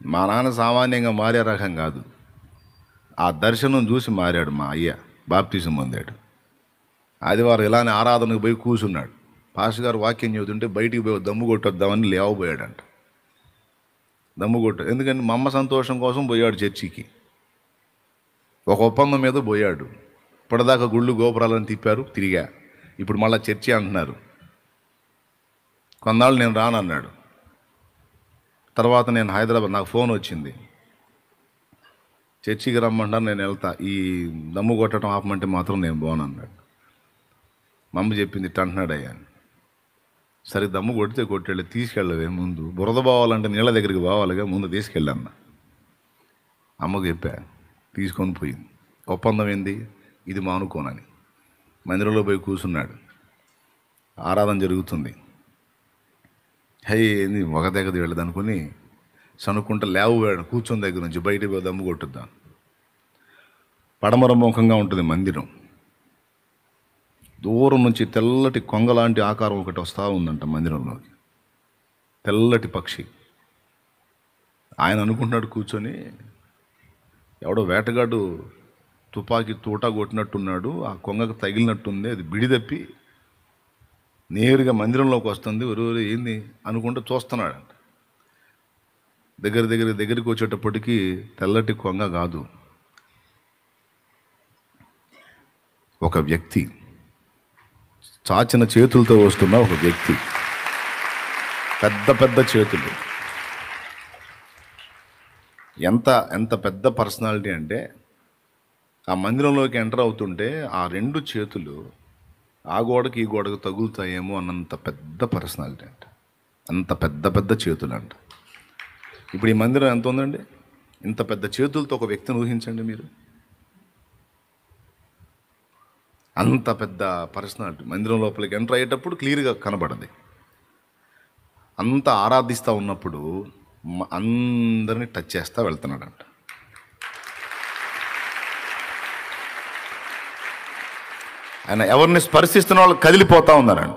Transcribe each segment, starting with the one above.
మా నాన్న సామాన్యంగా మారే రకం కాదు ఆ దర్శనం చూసి మారాడు మా అయ్య బాప్తీసం పొందాడు ఆదివారం ఇలానే ఆరాధనకు పోయి కూర్చున్నాడు పాస్టర్ గారు వాక్యం చెబుతుంటే బయటికి పోయి దమ్ము కొట్టొద్దామని లేవబోయాడంట దమ్ము కొట్ట ఎందుకంటే మా అమ్మ సంతోషం కోసం పోయాడు చర్చికి ఒక ఒప్పందం మీద పోయాడు ఇప్పటిదాకా గుళ్ళు గోపురాలను తిప్పారు తిరిగా ఇప్పుడు మళ్ళీ చర్చి అంటున్నారు కొన్నాళ్ళు నేను రానన్నాడు తర్వాత నేను హైదరాబాద్ నాకు ఫోన్ వచ్చింది చర్చికి రమ్మంటాను నేను వెళ్తా ఈ దమ్ము కొట్టడం ఆపమంటే మాత్రం నేను పోను అన్నాడు మా అమ్మ చెప్పింది ఇట్ట అంటున్నాడు అయ్యా అని. సరే దమ్ము కొడితే కొట్టాడు తీసుకెళ్ళవే ముందు బురద పోవాలంటే నీళ్ళ దగ్గరికి పోవాలిగా ముందు తీసుకెళ్ళన్న అమ్మకు చెప్పా తీసుకొని పోయింది ఒప్పందం ఏంది ఇది మానుకోనని మందిరంలో పోయి కూర్చున్నాడు ఆరాధన జరుగుతుంది హై ఏంది ఒక దగ్గర వెళ్ళదు అనుకుని సనుక్కుంటా లేవబోయాడు కూర్చొని దగ్గర నుంచి బయటికి పోయి దమ్ము కొట్టుద్దాం పడమర ముఖంగా ఉంటుంది మందిరం దూరం నుంచి తెల్లటి కొంగ లాంటి ఆకారం ఒకటి వస్తూ ఉందంట మందిరంలోకి తెల్లటి పక్షి ఆయన అనుకుంటున్నాడు కూర్చొని ఎవడో వేటగాడు తుపాకీ తూటా కొట్టినట్టున్నాడు ఆ కొంగకు తగిలినట్టుంది అది బిడి తప్పి నేరుగా మందిరంలోకి వస్తుంది ఒరు ఏంది అనుకుంటూ చూస్తున్నాడంట దగ్గర దగ్గర దగ్గరికి వచ్చేటప్పటికి తెల్లటి కొంగ కాదు ఒక వ్యక్తి చాచిన చేతులతో వస్తున్న ఒక వ్యక్తి పెద్ద పెద్ద చేతులు ఎంత ఎంత పెద్ద పర్సనాలిటీ అంటే ఆ మందిరంలోకి ఎంటర్ అవుతుంటే ఆ రెండు చేతులు ఆ గోడకి ఈ గోడకు తగులుతాయేమో అన్నంత పెద్ద పర్సనాలిటీ అంట అంత పెద్ద పెద్ద చేతులు అంట ఇప్పుడు ఈ మందిరం ఎంత ఉందండి ఇంత పెద్ద చేతులతో ఒక వ్యక్తిని ఊహించండి మీరు అంత పెద్ద పర్సనాలిటీ మందిరం లోపలికి ఎంటర్ అయ్యేటప్పుడు క్లియర్గా కనబడది అంత ఆరాధిస్తూ ఉన్నప్పుడు మ- అందరిని టచ్ చేస్తూ వెళ్తున్నాడంట ఆయన ఎవరిని స్పర్శిస్తున్న వాళ్ళు కదిలిపోతా ఉన్నారంట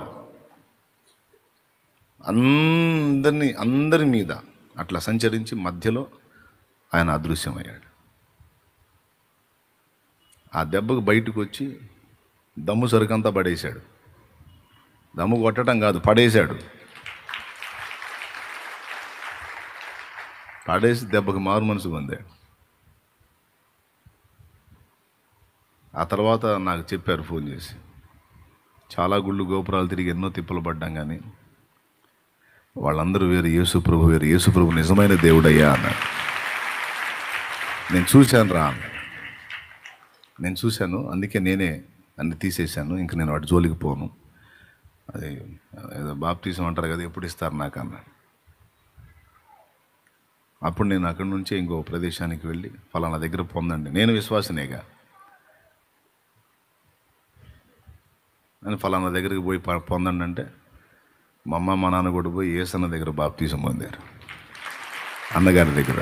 అందరినీ అందరి మీద అట్లా సంచరించి మధ్యలో ఆయన అదృశ్యమయ్యాడు ఆ దెబ్బకు బయటకు వచ్చి దమ్ము సరుకంతా పడేశాడు దమ్ము కొట్టడం కాదు పడేశాడు పడేసి దెబ్బకి మారు మనసు పొందాడు ఆ తర్వాత నాకు చెప్పారు ఫోన్ చేసి చాలా గుళ్ళు గోపురాలు తిరిగి ఎన్నో తిప్పలు పడ్డాం కానీ వాళ్ళందరూ వేరు యేసు ప్రభు వేరు యేసు ప్రభు నిజమైన దేవుడయ్యా అన్నాడు నేను చూశాను రా అన్నాడు. నేను చూశాను అందుకే నేనే అన్ని తీసేశాను ఇంక నేను వాటి జోలికి పోను అది ఏదో బాప్తీసం అంటారు కదా ఎప్పుడు ఇస్తారు నాకు అన్నాడు అప్పుడు నేను అక్కడి నుంచి ఇంకో ప్రదేశానికి వెళ్ళి ఫలానా దగ్గర పొందండి నేను విశ్వాసనేగా నేను ఫలానా దగ్గరికి పోయి ప- పొందండి అంటే మా అమ్మ మా నాన్న కూడా పోయి ఏసన్న దగ్గర బాప్తీసం పొందారు అన్నగారి దగ్గర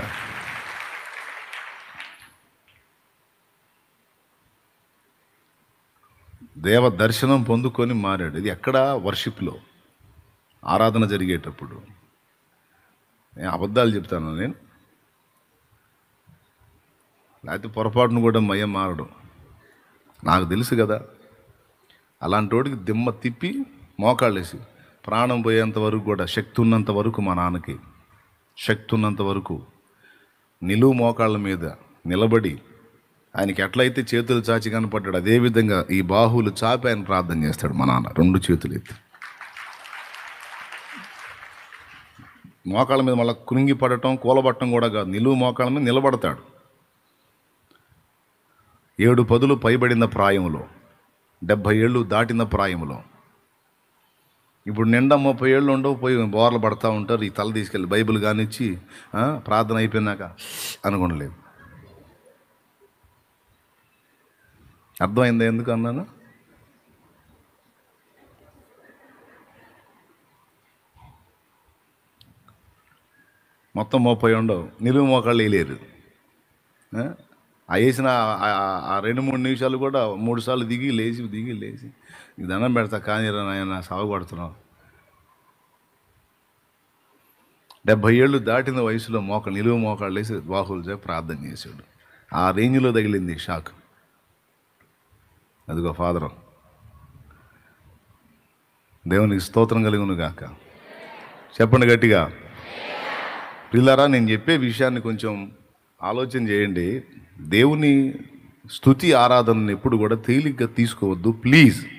దేవ దర్శనం పొందుకొని మారాడు ఇది ఎక్కడ వర్షిప్లో ఆరాధన జరిగేటప్పుడు నేను అబద్ధాలు చెప్తాను నేను లేకపోతే పొరపాటును కూడా మయ్య మారడం నాకు తెలుసు కదా అలాంటి వాడికి దిమ్మ తిప్పి మోకాళ్ళేసి ప్రాణం పోయేంత వరకు కూడా శక్తి ఉన్నంత వరకు మా నాన్నకి శక్తి ఉన్నంత వరకు నిలువు మోకాళ్ళ మీద నిలబడి ఆయనకి ఎట్లయితే చేతులు చాచి కనపడ్డాడు అదేవిధంగా ఈ బాహువులు చాపి ఆయన ప్రార్థన చేస్తాడు మా నాన్న రెండు చేతులు ఎత్తి మోకాళ్ళ మీద మళ్ళీ కురింగి పడటం కూలబట్టడం కూడా కాదు నిలువు మోకాళ్ళ మీద నిలబడతాడు ఏడు పదులు పైబడిన ప్రాయంలో డెబ్భై ఏళ్ళు దాటిన ప్రాయంలో ఇప్పుడు నిండా ముప్పై ఏళ్ళు ఉండవు పోయి బోర్లు పడతా ఉంటారు ఈ తల తీసుకెళ్ళి బైబిల్ కానిచ్చి ఆ, ప్రార్థన అయిపోయినాక అనుకోలేదు అర్థమైందా ఎందుకు అన్నాను మొత్తం ముప్పై ఉండవు నిలువు మోకాళ్ళు వేయలేరు ఆ? ఆ వేసిన ఆ- ఆ- ఆ రెండు మూడు నిమిషాలు కూడా మూడు సార్లు దిగి లేచి దిగి లేచి నీకు దండం పెడతా కానీ నాయన సాగు పడుతున్నావు డెబ్భై ఏళ్ళు దాటిన వయసులో మోక నిలువు మోకాళ్ళు వేసి బాహులు చేసి ప్రార్థన చేశాడు ఆ రేంజ్లో తగిలింది షాక్ అదిగో ఫాదరం దేవునికి స్తోత్రం కలుగును గాక చెప్పండి గట్టిగా పిల్లరా నేను చెప్పే విషయాన్ని కొంచెం ఆలోచన చేయండి దేవుని స్తుతి ఆరాధనని ఎప్పుడు కూడా తేలిగ్గా తీసుకోవద్దు ప్లీజ్